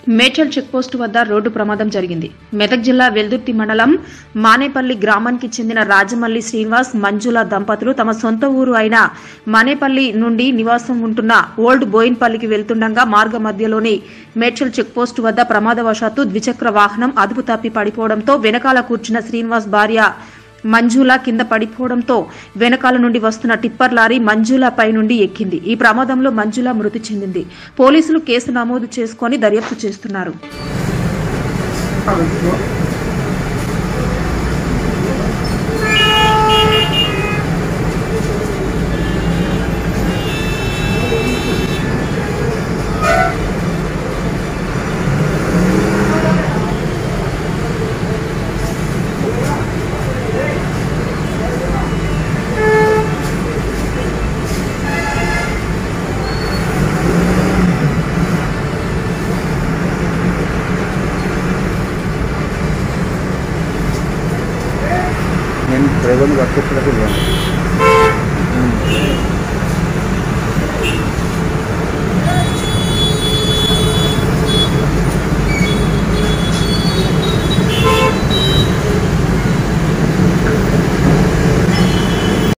Medchal checkpost వద్ద road ప్రమాదం జరిగింది మెదక్ జిల్లా వెల్దుర్తి మండలం మానేపల్లి గ్రామానికి చెందిన రాజమల్లి శ్రీనివాస్ మంజుల దంపతులు తమ సొంత ఊరు అయిన మానేపల్లి నుండి నివాసం ఉంటున్న ఓల్డ్ బోయిన్పల్లికి వెళ్తుండగా మార్గ మధ్యలోని మేడ్చల్ చెక్పోస్టు వద్ద ప్రమాదవశాత్తు ద్విచక్ర వాహనం అదుపు తప్పి పడిపోవడంతో వెనకాల కూర్చున్న శ్రీనివాస్ భార్య మంజుల కింద పడిపోవడంతో వెనకాల నుండి వస్తున్న టిప్పర్ లారీ మంజుల పై నుండి ఎక్కింది ఈ ప్రమాదంలో మంజుల మృతి చెందింది పోలీసులు కేసు నమోదు చేసుకుని దర్యాప్తు చేస్తున్నారు నేను డ్రైవర్ని పట్టుకొచ్చినప్పుడు